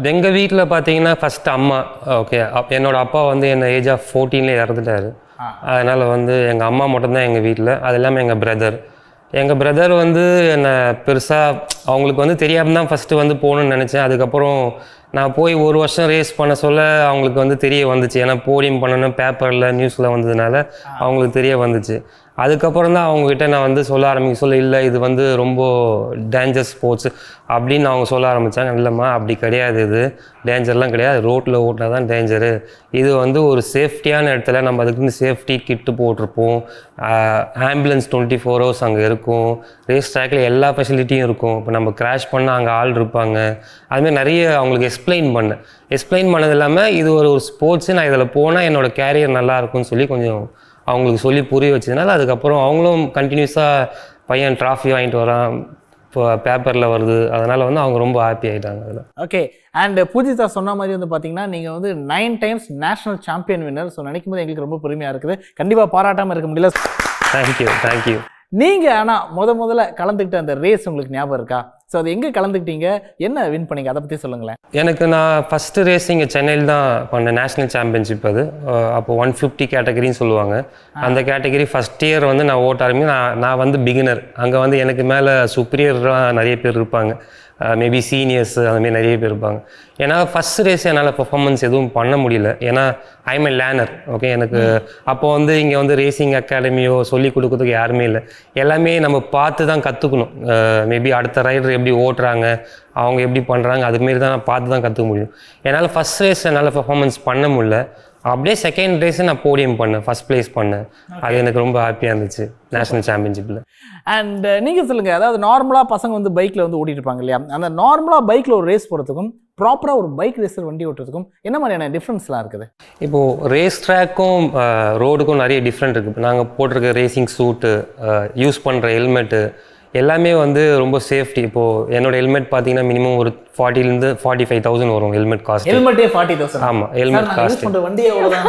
எங்கள் வீட்டில் பார்த்தீங்கன்னா ஃபஸ்ட்டு அம்மா ஓகே என்னோட அப்பா வந்து என்ன ஏஜ் ஆஃப் ஃபோர்டீன்லேயே இறந்துட்டாரு அதனால் வந்து எங்கள் அம்மா மட்டும்தான் எங்கள் வீட்டில் அது இல்லாமல் எங்கள் பிரதர் எங்கள் பிரதர் வந்து என்னை பெருசாக அவங்களுக்கு வந்து தெரியாமல் தான் ஃபஸ்ட்டு வந்து போகணுன்னு நினச்சேன் அதுக்கப்புறம் நான் போய் ஒரு வருஷம் ரேஸ் பண்ண சொல்ல அவங்களுக்கு வந்து தெரிய வந்துச்சு ஏன்னா போடியம் பண்ணணும் பேப்பரில் நியூஸில் வந்ததுனால அவங்களுக்கு தெரிய வந்துச்சு அதுக்கப்புறம் தான் அவங்ககிட்ட நான் வந்து சொல்ல ஆரம்பிக்க சொல்ல இல்லை இது வந்து ரொம்ப டேஞ்சர் ஸ்போர்ட்ஸ் அப்படின்னு அவங்க சொல்ல ஆரம்பித்தாங்க இல்லைம்மா அப்படி கிடையாது இது டேஞ்சர்லாம் கிடையாது ரோட்டில் ஓட்டினா தான் டேஞ்சரு இது வந்து ஒரு சேஃப்டியான இடத்துல நம்ம அதுக்குன்னு சேஃப்டி கிட்டு போட்டிருப்போம் ஆம்புலன்ஸ் டுவெண்ட்டி ஃபோர் ஹவர்ஸ் அங்கே இருக்கும் ரேஸ் ட்ராக்ல எல்லா ஃபெசிலிட்டியும் இருக்கும் இப்போ நம்ம கிராஷ் பண்ணால் அங்கே ஆள் இருப்பாங்க அதுமாதிரி நிறைய அவங்களுக்கு எக்ஸ்பிளைன் பண்ணேன் எக்ஸ்பிளைன் பண்ணது இல்லாமல் இது ஒரு ஒரு ஸ்போர்ட்ஸு நான் இதில் போனால் என்னோட கேரியர் நல்லா இருக்கும்னு சொல்லி கொஞ்சம் அவங்களுக்கு சொல்லி புரிய வச்சதுனால அதுக்கப்புறம் அவங்களும் கண்டினியூஸாக பையன் ட்ராஃபி வாங்கிட்டு வரான் இப்போ பேப்பரில் வருது அதனால் வந்து அவங்க ரொம்ப ஹாப்பி ஆகிட்டாங்க அதில் ஓகே அண்ட் பூஜிதா சொன்ன மாதிரி வந்து பார்த்தீங்கன்னா நீங்கள் வந்து nine times national champion winner so நினைக்கும் போது எங்களுக்கு ரொம்ப பெருமையாக இருக்குது கண்டிப்பாக பாராட்டாமல் இருக்க முடியல தேங்க்யூ தேங்க்யூ நீங்கள் ஆனால் முத முதல்ல கலந்துக்கிட்ட அந்த ரேஸ் உங்களுக்கு ஞாபகம் இருக்கா ஸோ அது எங்கே கலந்துக்கிட்டீங்க என்ன வின் பண்ணீங்க அதை பற்றி சொல்லுங்களேன் எனக்கு நான் ஃபஸ்ட்டு ரேஸ் இங்கே சென்னையில் தான் பண்ணேன் நேஷனல் சாம்பியன்ஷிப் அது அஹ் அப்போ ஒன் ஃபிஃப்டி கேட்டகரின்னு சொல்லுவாங்க அந்த கேட்டகரி ஃபஸ்ட் இயர் வந்து நான் ஓட்ட ஆரம்பி நான் நான் வந்து பிகினர் அங்கே வந்து எனக்கு மேலே சுப்பீரியராக நிறைய பேர் இருப்பாங்க மேபி சீனியர்ஸ் அதுமாரி நிறைய பேர் இருப்பாங்க ஏன்னா ஃபஸ்ட் ரேஸ் என்னால் பெர்ஃபார்மன்ஸ் எதுவும் பண்ண முடியல ஏன்னா ஐம் எ லேனர் ஓகே எனக்கு அப்போ வந்து இங்கே வந்து ரேசிங் அகாடமியோ சொல்லி கொடுக்கறதுக்கு யாருமே இல்லை எல்லாமே நம்ம பார்த்து தான் கற்றுக்கணும் மேபி அடுத்த ரைடர் எப்படி ஓட்டுறாங்க அவங்க எப்படி பண்ணுறாங்க அதுமாரி தான் நான் பார்த்து தான் கற்றுக்க முடியும் என்னால் ஃபஸ்ட் ரேஸ் என்னால் பெர்ஃபார்மன்ஸ் பண்ண முடியல அப்படியே செகண்ட் ரேஸ் நான் போடியம் பண்ணேன் ஃபஸ்ட் ப்ளேஸ் பண்ணேன் அது எனக்கு ரொம்ப ஹாப்பியாக இருந்துச்சு நேஷனல் சாம்பியன்ஷிப்பில் அண்ட் நீங்கள் சொல்லுங்கள் அதாவது நார்மலாக பசங்க வந்து பைக்கில் வந்து ஓட்டிட்டு இருப்பாங்க இல்லையா அந்த நார்மலாக பைக்கில் ஒரு ரேஸ் போகிறதுக்கும் ப்ராப்பராக ஒரு பைக் ரேசர் வண்டி ஓட்டுறதுக்கும் என்ன மாதிரியான டிஃப்ரென்ஸ்லாம் இருக்குது இப்போது ரேஸ் ட்ராக்கும் ரோடுக்கும் நிறைய டிஃப்ரெண்ட் இருக்குது நாங்கள் போட்டிருக்க ரேசிங் சூட்டு யூஸ் பண்ணுற ஹெல்மெட்டு எல்லாமே வந்து ரொம்ப சேஃப்டி இப்போது என்னோட ஹெல்மெட் பார்த்தீங்கன்னா மினிமம் ஒரு ஃபார்ட்டிலேருந்து ஃபார்ட்டி ஃபைவ் தௌசண்ட் வரும் ஹெல்மெட் காஸ்ட் ஹெல்மெட்டே ஃபார்ட்டி தௌசண்ட் ஆமாம் ஹெல்மெட் யூஸ் காஸ்ட் பண்ணுற வண்டியே அவ்வளோதான்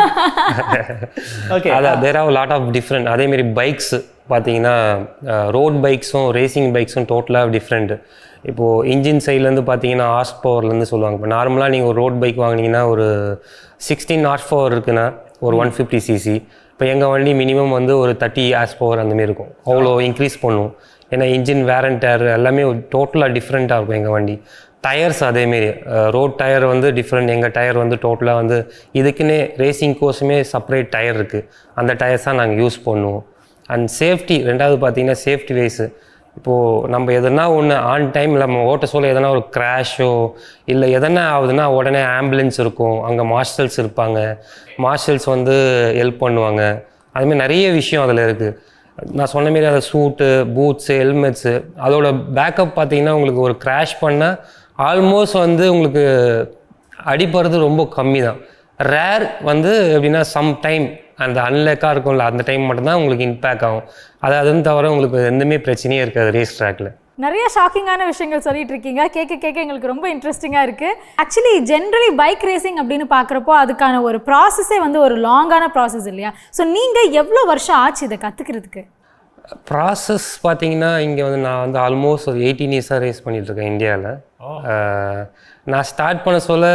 ஓகே அதான் there are lot of different அதேமாரி பைக்ஸ் பார்த்தீங்கன்னா ரோட் பைக்ஸும் ரேசிங் பைக்ஸும் டோட்டலாக டிஃப்ரெண்ட் இப்போது இன்ஜின் சைட்லேருந்து பார்த்தீங்கன்னா ஹார்ஸ் பவர்லேருந்து சொல்லுவாங்க இப்போ நார்மலாக நீங்கள் ஒரு ரோட் பைக் வாங்கினீங்கன்னா ஒரு சிக்ஸ்டீன் ஹார்ஸ் பவர் இருக்குன்னா ஒரு ஒன் ஃபிஃப்டி சிசி இப்போ எங்கள் வண்டி மினிமம் வந்து ஒரு தேர்ட்டி ஹார்ஸ் பவர் அந்தமாரி இருக்கும் அவ்வளோ இன்க்ரீஸ் பண்ணும் ஏன்னா இன்ஜின் வேரண்டர் எல்லாமே டோட்டலாக டிஃப்ரெண்ட்டாக இருக்கும் எங்கள் வண்டி டயர்ஸ் அதேமாரி ரோட் டயர் வந்து டிஃப்ரெண்ட் எங்கள் டயர் வந்து டோட்டலாக வந்து இதுக்குன்னே ரேசிங் கோர்ஸுமே செப்பரேட் டயர் இருக்குது அந்த டயர்ஸ் தான் நாங்கள் யூஸ் பண்ணுவோம் அண்ட் சேஃப்டி ரெண்டாவது பார்த்தீங்கன்னா சேஃப்டி வைஸு இப்போது நம்ம எதனா ஒன்று ஆன் டைம் நம்ம ஓட்ட சொல்ல எதனா ஒரு கிராஷோ இல்லை எதனா ஆகுதுன்னா உடனே ஆம்புலன்ஸ் இருக்கும் அங்கே மார்ஷல்ஸ் இருப்பாங்க மார்ஷல்ஸ் வந்து ஹெல்ப் பண்ணுவாங்க அதுமாதிரி நிறைய விஷயம் அதில் இருக்குது நான் சொன்ன மாரி அந்த சூட்டு பூட்ஸு ஹெல்மெட்ஸு அதோட பேக்கப் பார்த்தீங்கன்னா உங்களுக்கு ஒரு கிராஷ் பண்ணால் ஆல்மோஸ்ட் வந்து உங்களுக்கு அடிப்படுறது ரொம்ப கம்மி தான் ரேர் வந்து எப்படின்னா சம் டைம் அந்த அன்லக்காக இருக்கும்ல அந்த டைம் மட்டும்தான் உங்களுக்கு இம்பேக்ட் ஆகும் அது அதுன்னு தவிர உங்களுக்கு எந்தமே பிரச்சனையே இருக்காது ரேஸ் ட்ராக்ல நிறைய ஷாக்கிங்கான விஷயங்கள் சொல்லிட்டு இருக்கீங்க கேட்க கேட்க எங்களுக்கு ரொம்ப இன்ட்ரெஸ்டிங்காக இருக்கு ஆக்சுவலி ஜென்ரலி பைக் ரேசிங் அப்படின்னு பார்க்குறப்போ அதுக்கான ஒரு ப்ராசஸே வந்து ஒரு லாங்கான ப்ராசஸ் இல்லையா ஸோ நீங்கள் எவ்வளோ வருஷம் ஆச்சு இதை கற்றுக்கிறதுக்கு ப்ராசஸ் பார்த்தீங்கன்னா இங்கே வந்து நான் வந்து ஆல்மோஸ்ட் ஒரு எயிட்டீன் இயர்ஸாக ரேஸ் பண்ணிகிட்ருக்கேன் இந்தியாவில் நான் ஸ்டார்ட் பண்ண சொல்ல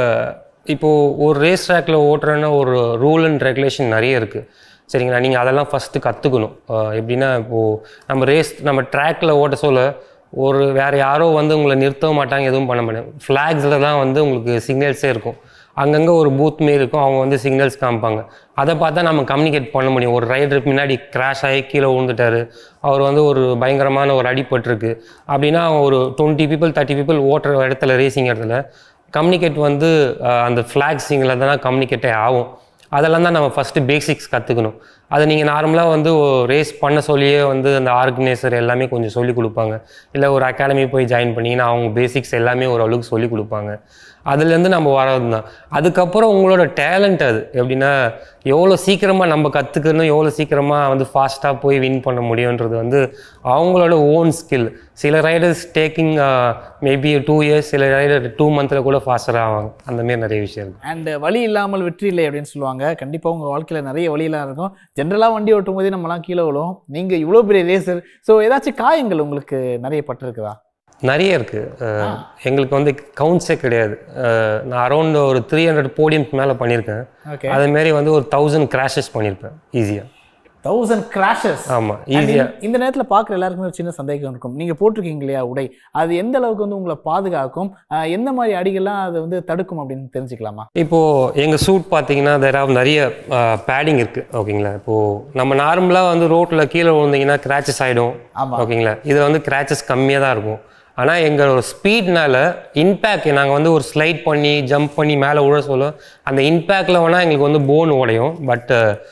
இப்போது ஒரு ரேஸ் ட்ராக்ல ஓட்டுறேன்னா ஒரு ரூல் அண்ட் ரெகுலேஷன் நிறைய இருக்குது சரிங்களா நீங்கள் அதெல்லாம் ஃபஸ்ட்டு கற்றுக்கணும் எப்படின்னா இப்போது நம்ம ரேஸ் நம்ம ட்ராக்ல ஓட்ட சொல்ல ஒரு வேறு யாரோ வந்து உங்களை நிறுத்தவும் மாட்டாங்க எதுவும் பண்ண மாட்டாங்க ஃப்ளாக்ஸில் தான் வந்து உங்களுக்கு சிக்னல்ஸே இருக்கும் அங்கங்கே ஒரு பூத் மாரி இருக்கும் அவங்க வந்து சிக்னல்ஸ் காமிப்பாங்க அதை பார்த்தா நம்ம கம்யூனிகேட் பண்ண முடியும் ஒரு ரைடருக்கு முன்னாடி கிராஷ் ஆகி கீழே விழுந்துட்டாரு அவர் வந்து ஒரு பயங்கரமான ஒரு அடிபட்டிருக்கு அப்படின்னா அவன் ஒரு டுவெண்ட்டி பீப்புள் தேர்ட்டி பீப்புள் ஓட்டுற இடத்துல ரேசிங் இடத்துல கம்யூனிகேட் வந்து அஹ், அந்த ஃப்ளாக் சிங்கில் தான் கம்யூனிகேட்டே ஆகும் அதெல்லாம் தான் நம்ம ஃபஸ்ட்டு பேசிக்ஸ் கற்றுக்கணும் அதை நீங்கள் நார்மலாக வந்து ரேஸ் பண்ண சொல்லியே வந்து அந்த ஆர்கனைசர் எல்லாமே கொஞ்சம் சொல்லி கொடுப்பாங்க இல்லை ஒரு அகாடமி போய் ஜாயின் பண்ணிங்கன்னா அவங்க பேசிக்ஸ் எல்லாமே ஓரளவுக்கு சொல்லி கொடுப்பாங்க அதுலேருந்து நம்ம வரது தான் அதுக்கப்புறம் உங்களோட டேலண்ட் அது எப்படின்னா எவ்வளோ சீக்கிரமாக நம்ம கற்றுக்கணும் எவ்வளோ சீக்கிரமாக வந்து ஃபாஸ்ட்டாக போய் வின் பண்ண முடியுன்றது வந்து அவங்களோட ஓன் ஸ்கில் சில riders taking maybe two years சில ரைடர் டூ மந்தில் கூட ஃபாஸ்டராக ஆவாங்க அந்த மாதிரி நிறைய விஷயம் இருக்குது அண்ட் வழி இல்லாமல் வெற்றி இல்லை அப்படின்னு சொல்லுவாங்க கண்டிப்பாக உங்கள் வாழ்க்கையில் நிறைய வழியெல்லாம் இருக்கும் ஜென்ரலாக வண்டி ஓட்டும் போதே நம்மலாம் கீழே விழும் நீங்கள் இவ்வளோ பெரிய ரேசர் ஸோ ஏதாச்சும் காயங்கள் உங்களுக்கு நிறைய பட்டிருக்குதா நிறைய இருக்குது எங்களுக்கு வந்து கவுண்ட்ஸே கிடையாது அஹ், நான் அரௌண்ட் ஒரு த்ரீ ஹண்ட்ரட் போடியம்க்கு மேலே பண்ணியிருக்கேன் ஓகே அதேமாரி வந்து ஒரு தௌசண்ட் கிராஷஸ் பண்ணியிருப்பேன் ஈஸியாக தௌசண்ட் கிராஷஸ் ஆமாம் ஈஸியாக இந்த நேரத்தில் பார்க்குற எல்லாருக்குமே ஒரு சின்ன சந்தேகம் இருக்கும் நீங்கள் போட்டிருக்கீங்க இல்லையா உடை அது எந்த அளவுக்கு வந்து உங்களை பாதுகாக்கும் அஹ், எந்த மாதிரி அடிகள்லாம் அதை வந்து தடுக்கும் அப்படின்னு தெரிஞ்சுக்கலாமா இப்போது எங்கள் சூட் பார்த்தீங்கன்னா தேராவ் நிறைய பேடிங் இருக்குது ஓகேங்களா இப்போது நம்ம நார்மலாக வந்து ரோட்டில் கீழே விழுந்தீங்கன்னா கிராச்சஸ் ஆகிடும் ஆமா. ஓகேங்களா இதில் வந்து கிராச்சஸ் கம்மியாக தான் இருக்கும் ஆனால் எங்களோட ஸ்பீட்னால இம்பேக்ட் நாங்கள் வந்து ஒரு ஸ்லைட் பண்ணி ஜம்ப் பண்ணி மேலே விழ சொல்ல அந்த இம்பேக்டில் வேணால் எங்களுக்கு வந்து போன் உடையும் பட்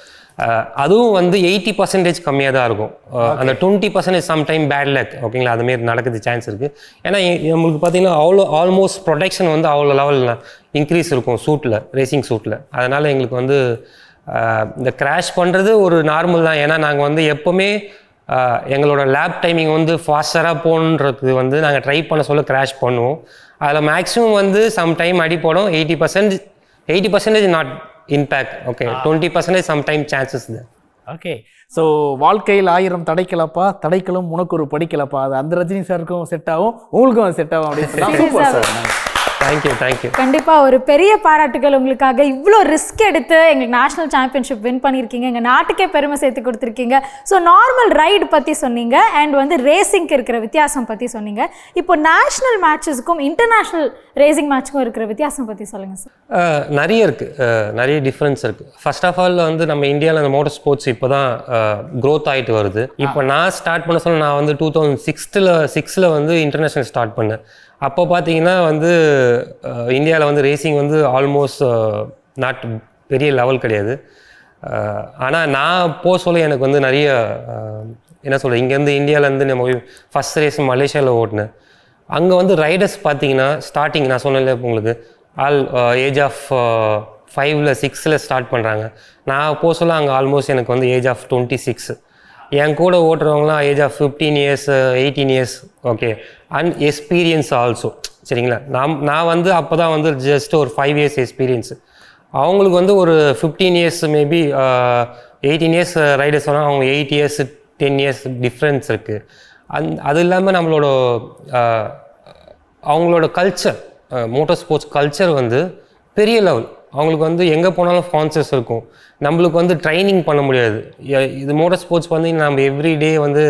அதுவும் வந்து எயிட்டி பர்சன்டேஜ் கம்மியாக தான் இருக்கும் அஹ், அந்த twenty percentage sometime bad luck ஓகேங்களா அதுமாரி நடக்குது சான்ஸ் இருக்குது ஏன்னா எ- நம்மளுக்கு பார்த்தீங்கன்னா அவ்வளோ ஆல்மோஸ்ட் ப்ரொடெக்ஷன் வந்து அவ்வளோ லெவலில் இன்க்ரீஸ் இருக்கும் சூட்டில் ரேசிங் சூட்டில் அதனால் எங்களுக்கு வந்து அஹ், இந்த கிராஷ் பண்ணுறது ஒரு நார்மல் தான் ஏன்னா நாங்கள் வந்து எப்போவுமே அஹ், எங்களோட லேப் டைமிங் வந்து ஃபாஸ்டராக போகணுன்றது வந்து நாங்கள் ட்ரை பண்ண சொல்ல கிராஷ் பண்ணுவோம் அதில் மேக்ஸிமம் வந்து சம் டைம் அடிப்படும் eighty percent eighty percentage not impact okay twenty percentage sometime chances தான் ஓகே ஸோ வாழ்க்கையில் ஆயிரம் தடைக்கலப்பா தடைக்கலும் உனக்கு ஒரு படிக்கலப்பா அது அந்த ரஜினி சாருக்கும் செட் ஆகும் உங்களுக்கும் அது செட் ஆகும் அப்படின்னு சொன்னா சூப்பர் சார் தேங்க்யூ தேங்க்யூ கண்டிப்பா ஒரு பெரிய பாராட்டுகள் உங்களுக்காக இவ்வளோ ரிஸ்க் எடுத்து எங்களுக்கு நேஷனல் சாம்பியன்ஷிப் வின் பண்ணியிருக்கீங்க எங்க நாட்டுக்கே பெருமை சேர்த்து கொடுத்துருக்கீங்க ஸோ நார்மல் ரைடு பத்தி சொன்னீங்க அண்ட் வந்து ரேசிங்க்கு இருக்கிற வித்தியாசம் பத்தி சொன்னீங்க இப்போ நேஷனல் மேட்சஸ்க்கும் இன்டர்நேஷனல் ரேசிங் மேட்ச்க்கும் இருக்கிற வித்தியாசம் பத்தி சொல்லுங்க சார் அஹ், நிறைய இருக்குது நிறைய டிஃப்ரென்ஸ் இருக்குது ஃபர்ஸ்ட் ஆஃப் ஆல் வந்து நம்ம இந்தியாவில் அந்த மோட்டர் ஸ்போர்ட்ஸ் இப்போ தான் க்ரோத் ஆகிட்டு வருது இப்போ நான் ஸ்டார்ட் பண்ண சொல்ல நான் வந்து டூ தௌசண்ட் சிக்ஸ்த்தில் சிக்ஸில் வந்து இன்டர்நேஷ்னல் ஸ்டார்ட் பண்ணேன் அப்போ பார்த்தீங்கன்னா வந்து இந்தியாவில் வந்து ரேசிங் வந்து ஆல்மோஸ்ட் நாட் பெரிய லெவல் கிடையாது ஆனால் நான் போக சொல்ல எனக்கு வந்து நிறைய அஹ், என்ன சொல்கிறது இங்கேருந்து இந்தியாவிலேருந்து நம்ம ஃபஸ்ட் ரேஸ் மலேசியாவில் ஓட்டினேன் அங்கே வந்து ரைடர்ஸ் பார்த்தீங்கன்னா ஸ்டார்டிங் நான் சொன்னேன்ல இப்ப உங்களுக்கு ஆல் ஏஜ் ஆஃப் ஃபைவ்ல சிக்ஸில் ஸ்டார்ட் பண்ணுறாங்க நான் போக சொல்ல அங்கே ஆல்மோஸ்ட் எனக்கு வந்து ஏஜ் ஆஃப் டுவெண்ட்டி சிக்ஸ் என் கூட ஓட்டுறவங்களாம் age of fifteen years eighteen years okay and experience also சரிங்களா நான் நான் வந்து அப்போ தான் வந்து ஜஸ்ட் ஒரு ஃபைவ் இயர்ஸ் எக்ஸ்பீரியன்ஸ் அவங்களுக்கு வந்து ஒரு fifteen years maybe eighteen years riders சொன்னால் அவங்க eight years ten years difference இருக்குது அந் அது இல்லாமல் நம்மளோட ஆஹ், அவங்களோட கல்ச்சர் மோட்டார் ஸ்போர்ட்ஸ் கல்ச்சர் வந்து பெரிய லெவல் அவங்களுக்கு வந்து எங்கே போனாலும் ஸ்பான்சர்ஸ் இருக்கும் நம்மளுக்கு வந்து ட்ரைனிங் பண்ண முடியாது எ- இது மோட்டார் ஸ்போர்ட்ஸ் வந்து நம்ம எவ்ரி டே வந்து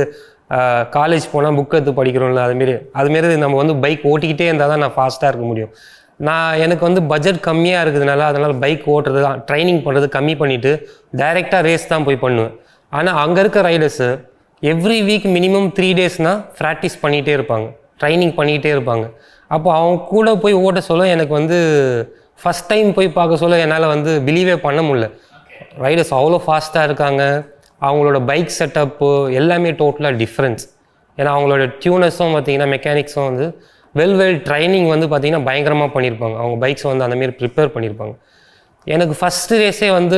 காலேஜ் போனால் புக் எடுத்து படிக்கிறோம்ல அதுமாரி அதுமாரி நம்ம வந்து பைக் ஓட்டிக்கிட்டே இருந்தால் தான் நான் ஃபாஸ்ட்டாக இருக்க முடியும் நான் எனக்கு வந்து பட்ஜெட் கம்மியாக இருக்கிறதுனால அதனால் பைக் ஓட்டுறது தான் ட்ரைனிங் பண்ணுறது கம்மி பண்ணிவிட்டு டைரெக்டாக ரேஸ் தான் போய் பண்ணுவேன் ஆனால் அங்கே இருக்க riders every week minimum three டேஸ்னால் ப்ராக்டிஸ் பண்ணிகிட்டே இருப்பாங்க ட்ரைனிங் பண்ணிக்கிட்டே இருப்பாங்க அப்போ அவங்க கூட போய் ஓட்ட சொல்ல எனக்கு வந்து ஃபஸ்ட் டைம் போய் பார்க்க சொல்ல என்னால் வந்து பிலீவே பண்ண முடியல ரைடர்ஸ் அவ்வளோ ஃபாஸ்ட்டாக இருக்காங்க அவங்களோட பைக் செட்டப்பு எல்லாமே டோட்டலாக டிஃப்ரென்ஸ் ஏன்னா அவங்களோட டியூனர்ஸும் பார்த்தீங்கன்னா மெக்கானிக்ஸும் வந்து வெல் வெல் ட்ரைனிங் வந்து பார்த்தீங்கன்னா பயங்கரமாக பண்ணியிருப்பாங்க அவங்க பைக்ஸ் வந்து அந்தமாரி ப்ரிப்பேர் பண்ணியிருப்பாங்க எனக்கு ஃபஸ்ட்டு ரேஸே வந்து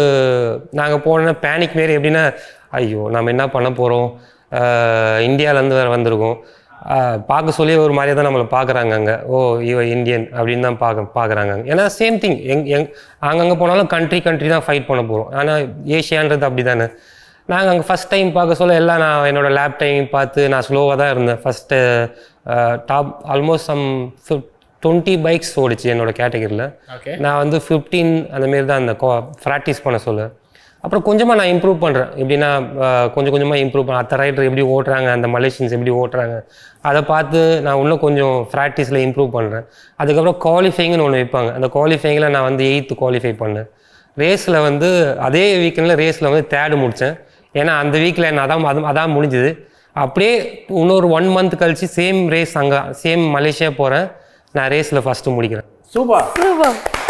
நாங்கள் போன பேனிக் மாரி எப்படின்னா ஐயோ நம்ம என்ன பண்ண போகிறோம் இந்தியாவிலேருந்து வேறு வந்திருக்கோம் ஆஹ் பார்க்க சொல்லி ஒரு மாதிரியே தான் நம்மளை பார்க்குறாங்க அங்கே ஓ இவ இந்தியன் அப்படின்னு தான் பார்க்க பார்க்குறாங்க ஏன்னா சேம் திங் எங் எங் அங்கங்கே போனாலும் கண்ட்ரி கண்ட்ரி தான் ஃபைட் பண்ண போகிறோம் ஆனால் ஏஷியான்றது அப்படி தானே நாங்கள் அங்கே ஃபஸ்ட் டைம் பார்க்க சொல்ல எல்லாம் நான் என்னோட லேப் டைம் பார்த்து நான் ஸ்லோவாக தான் இருந்தேன் first top almost some twenty bikes ஓடிச்சு என்னோட கேட்டகரியில் ஓகே நான் வந்து ஃபிஃப்டீன் அந்தமாரி தான் அந்த ப்ராக்டிஸ் பண்ண சொல்ல அப்புறம் கொஞ்சமாக நான் இம்ப்ரூவ் பண்ணுறேன் எப்படின்னா அஹ், கொஞ்சம் கொஞ்சமாக இம்ப்ரூவ் பண்ண அத்த ரைடர் எப்படி ஓட்டுறாங்க அந்த மலேசியன்ஸ் எப்படி ஓட்டுறாங்க அதை பார்த்து நான் இன்னும் கொஞ்சம் ப்ராக்டிஸில் இம்ப்ரூவ் பண்ணுறேன் அதுக்கப்புறம் குவாலிஃபைங்னு ஒன்று வைப்பாங்க அந்த குவாலிஃபைங்கில் நான் வந்து எயித்து குவாலிஃபை பண்ணேன் ரேஸில் வந்து அதே வீக்கெண்டில் ரேஸில் வந்து தேர்டு முடித்தேன் ஏன்னா அந்த வீக்கில் நான் அதான் அது அதான் முடிஞ்சுது அப்படியே இன்னொரு ஒன் மந்த் கழிச்சு சேம் ரேஸ் அங்கே சேம் மலேசியா போகிறேன் நான் ரேஸில் ஃபஸ்ட்டு முடிக்கிறேன் சூப்பர் சூப்பர்